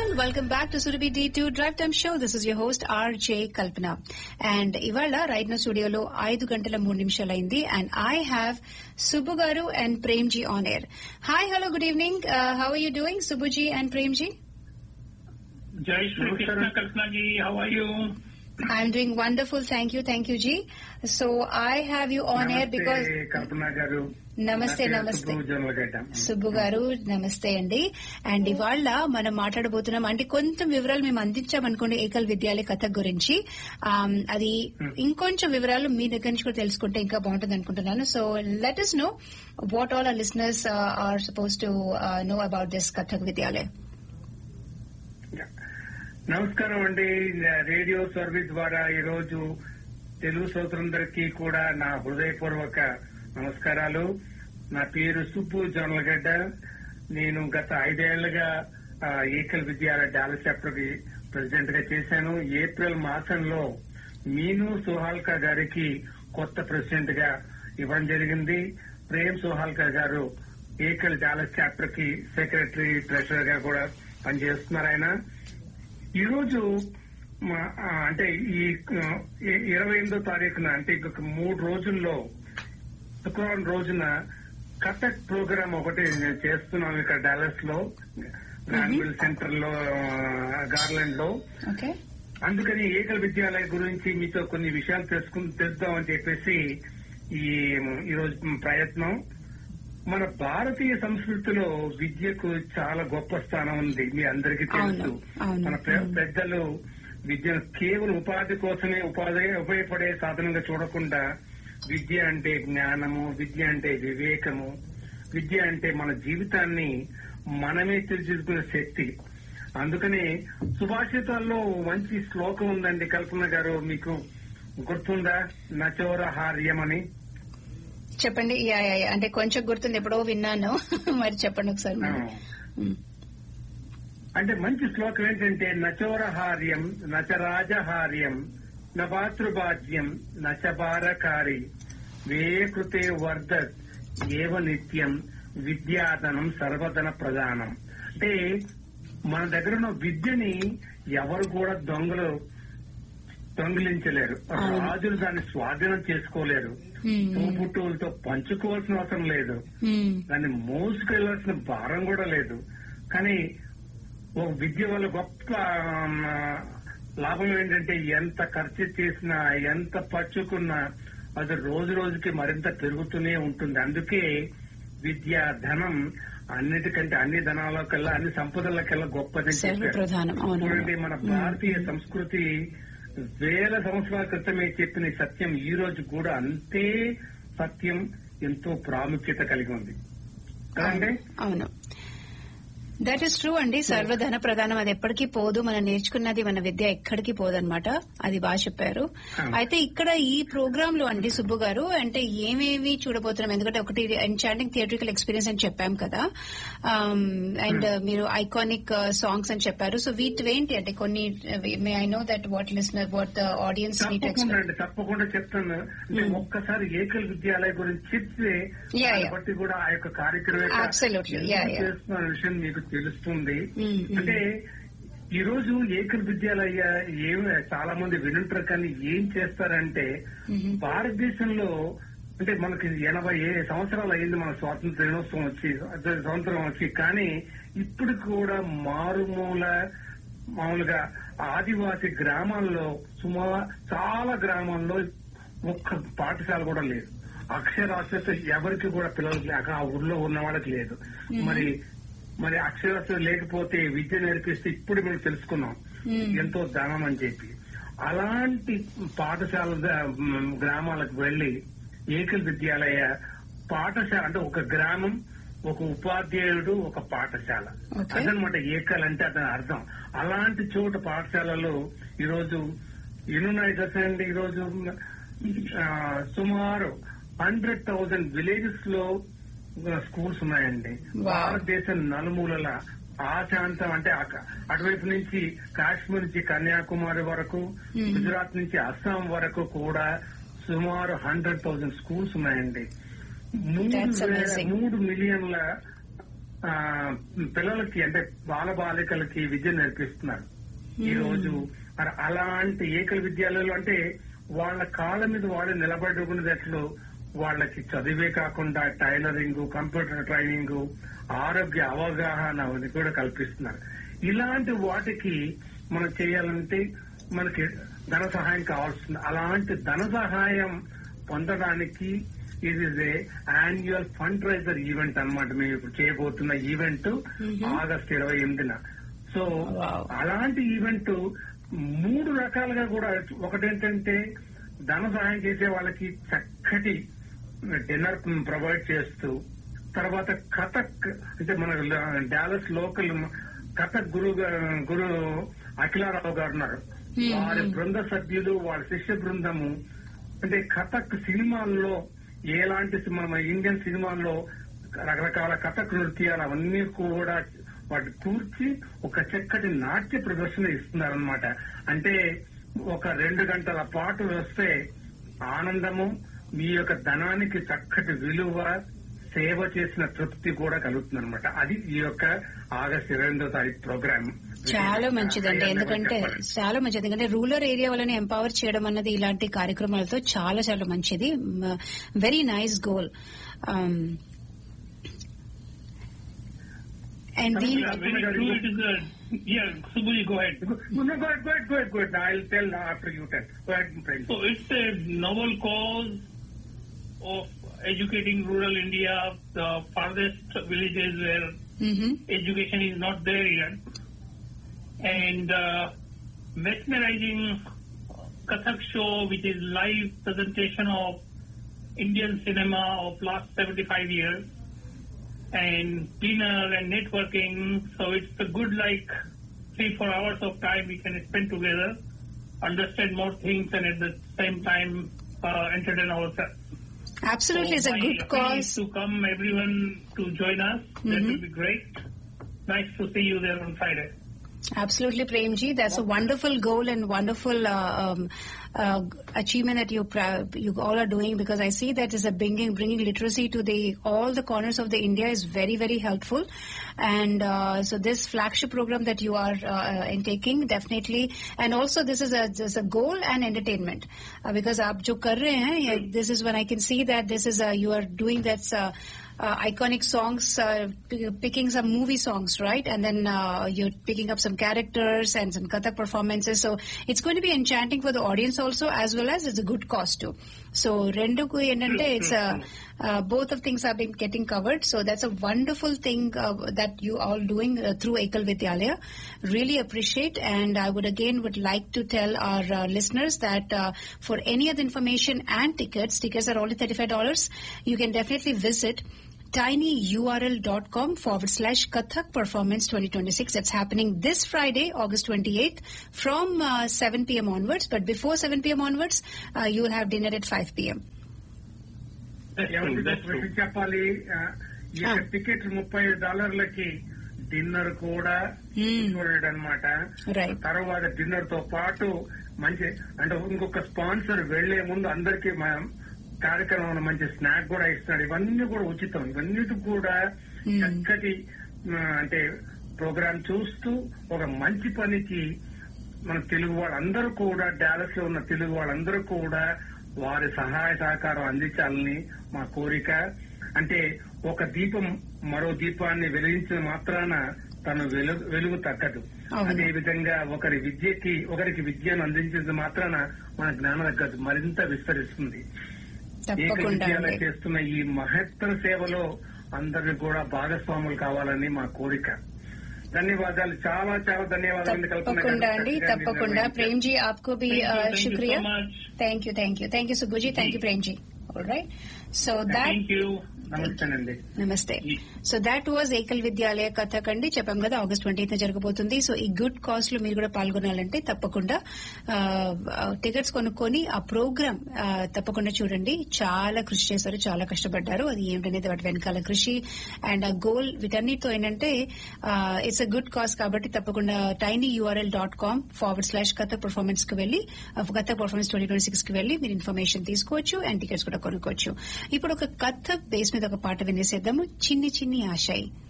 Welcome back to Surabhi D two drive time show this is your host RJ Kalpana and ఇవాళ right now స్టూడియోలో ఐదు గంటల మూడు నిమిషాలు అయింది and I have Subbu garu and Premji on air hi hello good evening how are you doing Subbuji and Premji Jai Shri Krishna Kalpana ji how are you I'm doing wonderful thank you thank you ji so I have you on air because Kalpana garu నమస్తే నా పేరు నమస్తే సుబ్బు జొన్నలగడ్డ. సుబ్బు గారు నమస్తే అండి and ఇవాళ మనం మాట్లాడబోతున్నాం అంటే కొంచెం వివరాలు మేము అందించామనుకోండి ఏకల్ విద్యాలయ కథ గురించి ఆమ్, అది ఇంకొంచెం వివరాలు మీ దగ్గర నుంచి కూడా తెలుసుకుంటే ఇంకా బాగుంటుంది అనుకుంటున్నాను so let us know what all our listeners are supposed to know about this Kathak Vidyalaya నమస్కారం అండి రేడియో సర్వీస్ ద్వారా ఈ రోజు తెలుగు శ్రోతలందరికీ కూడా నా హృదయపూర్వక నమస్కారాలు నా పేరు సుబ్బు జొన్నలగడ్డ నేను గత ఐదేళ్లుగా ఆ, ఏకల్ విద్యాలయ డాలస్ చాప్టర్ కి ప్రెసిడెంట్ గా చేశాను ఏప్రిల్ మాసంలో మీను సుహాల్కా గారికి కొత్త ప్రెసిడెంట్ గా ఇవ్వడం జరిగింది ప్రేమ్ సుహాల్కా గారు ఏకల్ డాలస్ చాప్టర్ కి సెక్రటరీ ట్రెషరర్ గా కూడా పనిచేస్తున్నారు ఆయన ఈ రోజు మా- ఆ, అంటే ఈ ఆ, ఇ- ఇరవై ఎనిమిదో తారీఖున అంటే ఇంకొక మూడు రోజుల్లో శుక్రవారం రోజున కథక్ ప్రోగ్రామ్ ఒకటి నేను చేస్తున్నాం ఇక్కడ డాలస్ లో గ్రాండ్విల్ సెంటర్ లో గార్లాండ్ లో ఓకే అందుకని ఏకల్ విద్యాలయ గురించి మీతో కొన్ని విషయాలు తెలుసుకుని తెలుద్దామని చెప్పేసి ఈ ఈ రోజు ప్రయత్నం మన భారతీయ సంస్కృతిలో విద్యకు చాలా గొప్ప స్థానం ఉంది మీ అందరికీ తెలుసు అవును, అవును. మన పె- పెద్దలు విద్యను కేవలం ఉపాధి కోసమే ఉపాధి ఉపయోగపడే సాధనంగా చూడకుండా విద్య అంటే జ్ఞానము విద్య అంటే వివేకము విద్య అంటే మన జీవితాన్ని మనమే తీర్చిదిద్దుకునే శక్తి అందుకనే సుభాషితాల్లో మంచి శ్లోకం ఉందండి కల్పన గారు మీకు గుర్తుందా నచోర హార్యం అని చెప్పండి యా, యా, యా. అంటే కొంచెం గుర్తుంది ఎప్పుడో విన్నాను మరి చెప్పండి ఒకసారి మరి. మ్. అంటే మంచి శ్లోకం ఏంటంటే నచోరహార్యం నచరాజహార్యం నభాతృభాజ్యం నచభారకారి వేకృతే వర్ధత్ ఏవ నిత్యం విద్యాధనం సర్వధన ప్రధానం అంటే మన దగ్గర ఉన్న విద్యని ఎవరు కూడా దొంగలు దొంగిలించలేరు అవును. రాజులు దాన్ని స్వాధీనం చేసుకోలేరు మ్. తోబుట్టువులతో పంచుకోవాల్సిన అవసరం లేదు మ్. దాన్ని మోసుకెళ్లాల్సిన భారం కూడా లేదు కానీ ఒక విద్య వల్ల గొప్ప ఆమ్, లాభం ఏంటంటే ఎంత ఖర్చు చేసినా ఎంత పచ్చుకున్నా అది రోజు రోజుకి మరింత పెరుగుతూనే ఉంటుంది అందుకే విద్య ధనం అన్నిటికంటే అన్ని ధనాలకల్లా అన్ని సంపదలకల్లా గొప్పదని సర్వ చెప్పారు ప్రధానం అవును చూడండి మన భారతీయ సంస్కృతి వేల సంవత్సరాల క్రితమే చెప్పిన ఈ సత్యం ఈ రోజు కూడా అంతే సత్యం ఎంతో ప్రాముఖ్యత కలిగి ఉంది కదండి అవును దట్ ఈస్ ట్రూ అండి సర్వధన ప్రధానం అది ఎప్పటికీ పోదు మనం నేర్చుకున్నది మన విద్య ఎక్కడికి పోదన్నమాట అది బాగా చెప్పారు అవును. అయితే ఇక్కడ ఈ ప్రోగ్రామ్ లో అండి సుబ్బు గారు అంటే ఏమేమి చూడబోతున్నాం ఎందుకంటే ఒకటి ఎన్చాంటింగ్ థియేట్రికల్ ఎక్స్పీరియన్స్ అని చెప్పాం కదా అండ్ మీరు ఐకానిక్ సాంగ్స్ అని చెప్పారు సో వీటివేంటి అంటే కొన్ని may I know that what listener what the audience need తప్పకుండా అండి తప్పకుండా చెప్తాను అంటే ఒక్కసారి ఏకల్ విద్యాలయ గురించి చెప్తే Yeah, దాన్ని yeah. బట్టి కూడా ఆ యొక్క కార్యక్రమం యొక్క Absolutely. ఎందుకు Yeah, yeah. చేస్తున్న విషయం మీకు తెలుస్తుంది Mm, mm. అంటే ఈ రోజు ఏకల్ విద్యాలయ ఏం చాలా మంది వినుంటారు కానీ ఏం చేస్తారంటే Mhm. భారతదేశంలో అంటే మనకి ఎనభై ఏ సంవత్సరాలు అయింది మన స్వాతంత్ర దినోత్సవం వచ్చి అదే సంవత్సరం వచ్చి కానీ ఇప్పుడు కూడా మారుమూల మామూలుగా ఆదివాసి గ్రామాల్లో సుమా చాలా గ్రామాల్లో ఒక్క పాఠశాల కూడా లేదు అక్షరాస్యత ఎవరికి కూడా పిల్లలకి లేక ఆ ఊర్లో ఉన్న వాళ్ళకి లేదు మరి మరి అక్షరాస్యత లేకపోతే విద్య నేర్పిస్తే ఇప్పుడు మేము తెలుసుకున్నాం Hmm. ఎంతో ధనం అని చెప్పి అలాంటి పాఠశాల ద- మ్, గ్రామాలకు వెళ్లి ఏకల్ విద్యాలయ పాఠశాల అంటే ఒక గ్రామం ఒక ఉపాధ్యాయుడు ఒక పాఠశాల Okay. అదనమాట ఏకల్ అంటే అతని అర్థం అలాంటి చోట పాఠశాలలో ఈరోజు ఎన్నున్నాయి తెలుసా అండి ఈరోజు ఆ, సుమారు హండ్రెడ్ థౌజండ్ విలేజెస్ లో స్కూల్స్ ఉన్నాయండి Wow. భారతదేశం నలుమూలల ఆశాంతం అంటే అక- అటువైపు నుంచి కాశ్మీర్ నుంచి కన్యాకుమారి వరకు Hmm. గుజరాత్ నుంచి అస్సాం వరకు కూడా సుమారు హండ్రెడ్ థౌజండ్ స్కూల్స్ ఉన్నాయండి మూడు That's వే- amazing. మూడు మిలియన్ల ఆ, పిల్లలకి అంటే బాల బాలికలకి విద్య నేర్పిస్తున్నారు ఈ రోజు మరి అలాంటి ఏకల విద్యాలయాలు అంటే వాళ్ళ కాళ్ళ మీద వాళ్ళు నిలబడుకునేటట్లు వాళ్ళకి చదివే కాకుండా టైలరింగ్ కంప్యూటర్ ట్రైనింగ్ ఆరోగ్య అవగాహన అది కూడా కల్పిస్తున్నారు ఇలాంటి వాటికి మనం చేయాలంటే మనకి ధన సహాయం కావాల్సింది అలాంటి ధన సహాయం పొందడానికి ఇది a annual fund raiser event అన్నమాట మేము ఇప్పుడు చేయబోతున్న ఈవెంట్ ఆగస్ట్ ఇరవై ఎనిమిదిన సో Wow. అలాంటి ఈవెంట్ మూడు రకాలుగా కూడా ఒకటేంటంటే ధన సహాయం చేసే వాళ్ళకి చక్కటి డిన్నర్ ప్రొవైడ్ చేస్తూ తర్వాత కథక్ అంటే మన డాలస్ లోకల్ కథక్ గురు గురు అఖిలారావు గారు ఉన్నారు Hmm. వారి బృంద సభ్యులు వాళ్ళ శిష్య బృందము అంటే కథక్ సినిమాల్లో ఎలాంటి సి- మన ఇండియన్ సినిమాల్లో రకరకాల కథక్ నృత్యాలు అవన్నీ కూడా వాటి కూర్చి ఒక చక్కటి నాట్య ప్రదర్శన ఇస్తున్నారనమాట అంటే ఒక రెండు గంటల పాటు వస్తే ఆనందము మీ యొక్క ధనానికి చక్కటి విలువ సేవ చేసిన తృప్తి కూడా కలుగుతుంది అనమాట అది ఈ యొక్క ఆగస్ట్ ఇరవై ఎనిమిదో తారీఖు ప్రోగ్రామ్ చాలా మంచిదండి ఎందుకంటే చాలా మంచిది ఎందుకంటే రూరల్ ఏరియా వాళ్ళని ఎంపవర్ చేయడం అన్నది ఇలాంటి కార్యక్రమాలతో చాలా చాలా మంచిది వెరీ నైస్ గోల్ అండ్ దీని Yeah, very true. It is a, yeah, Subhuji, go ahead. No, no, go ahead, go ahead, go ahead, go ahead. I'll tell after you tell. Go ahead, friend. So it's a novel cause of educating rural India, the farthest villages where hmm. education is not there yet, and uh, mesmerizing Kathak show, which is live presentation of Indian cinema of last 75 years, and dinner and networking. So it's a good like three four hours of time we can spend together, understand more things, and at the same time uh, entertain ourselves. Absolutely, it's So a my good appeal is cause. To come, everyone to join us. That Mhm. will be great. Nice to see you there on Friday. Absolutely, Premji. That's a wonderful goal and wonderful uh, um, uh, achievement that you pra- you all are doing because I see that is a bringing bringing literacy to the all the corners of the India is very very helpful, and uh, so this flagship program that you are uh, in taking definitely, and also this is a this is a goal and entertainment uh, because आप जो कर रहे हैं ये- this is when I can see that this is a, you are doing that's. Uh, uh, iconic songs, uh, p- picking some movie songs, right? And then uh, you're picking up some characters and some Kathak performances. So it's going to be enchanting for the audience also, as well as it's a good cause too. So renduku endante it's a, uh, both of things have been getting covered. So that's a wonderful thing uh, that you all doing uh, through Ekal Vidyalaya. Really appreciate, and I would again would like to tell our uh, listeners that uh, for any other information and tickets, tickets are only thirty five dollars. You can definitely visit tinyurl.com forward slash Kathak Performance 2026. That's happening this Friday, August 28th from uh, 7 p.m. onwards. But before 7 p.m. onwards, uh, you will have dinner at 5 p.m. That's true. ఎవరికి That's true. విషయం చెప్పాలి ఆ, ఈ యొక్క Ah. Ticket ముప్పై డాలర్లకి dinner కూడా Hmm. చూడడం అనమాట Right. తర్వాత డిన్నర్ తో పాటు మంచి అంటే ఇంకొక స్పాన్సర్ వెళ్లే ముందు అందరికి కార్యక్రమం మంచి స్నాక్ కూడా ఇస్తున్నాడు ఇవన్నీ కూడా ఉచితం ఇవన్నిటి కూడా Hmm. చక్కటి ఆ, అంటే ప్రోగ్రామ్ చూస్తూ ఒక మంచి పనికి మన తెలుగు వాళ్ళందరూ కూడా డాలస్ లో ఉన్న తెలుగు వాళ్ళందరూ కూడా వారి సహాయ సహకారం అందించాలని మా కోరిక అంటే ఒక దీపం మరో దీపాన్ని వెలిగించిన మాత్రాన తన వెలుగు వెలుగు తగ్గదు అవును. అదే విధంగా ఒకరి విద్యకి ఒకరికి విద్యను అందించిన మాత్రాన మన జ్ఞానం తగ్గదు మరింత విస్తరిస్తుంది ఏక తప్పకుండా విద్యాలయ అండి. చేస్తున్న ఈ మహత్తర సేవలో అందరిని కూడా భాగస్వాములు కావాలని మా కోరిక ధన్యవాదాలు చాలా చాలా ధన్యవాదాలు అండి. కల్పన గారు. తప్పకుండా అండి చక్కగా తప్పకుండా నిర్వహించారు. ప్రేమ్ జీ आपको भी Thank you, uh, thank you शुक्रिया so much. Thank you thank you thank you Sugu ji thank you Prem ji all right so that Thank you. నమస్తేనండి నమస్తే Yes. So that was Ekal Vidyalaya Kathak అండి చెప్పాం కదా ఆగస్ట్ ట్వంటీ జరగబోతుంది సో ఈ గుడ్ కాజ్ లో మీరు కూడా పాల్గొనాలంటే తప్పకుండా టికెట్స్ కొనుక్కొని ఆ ప్రోగ్రామ్ తప్పకుండా చూడండి చాలా కృషి చేశారు చాలా కష్టపడ్డారు అది ఏమిటనేది వాటి వెనకాల కృషి అండ్ ఆ గోల్ వీటన్నిటితో ఏంటంటే ఇట్స్ అ గుడ్ కాజ్ కాబట్టి తప్పకుండా tiny URL dot com forward slash Kathak performance కి వెళ్ళి Kathak performance twenty twenty six కి వెళ్ళి మీరు ఇన్ఫర్మేషన్ తీసుకోవచ్చు అండ్ టికెట్స్ కూడా కొనుక్కోవచ్చు ఇప్పుడు ఒక కథక్ బేస్ మీద ఒక పాట వినేసేద్దాము చిన్ని చిన్ని ఆశాయి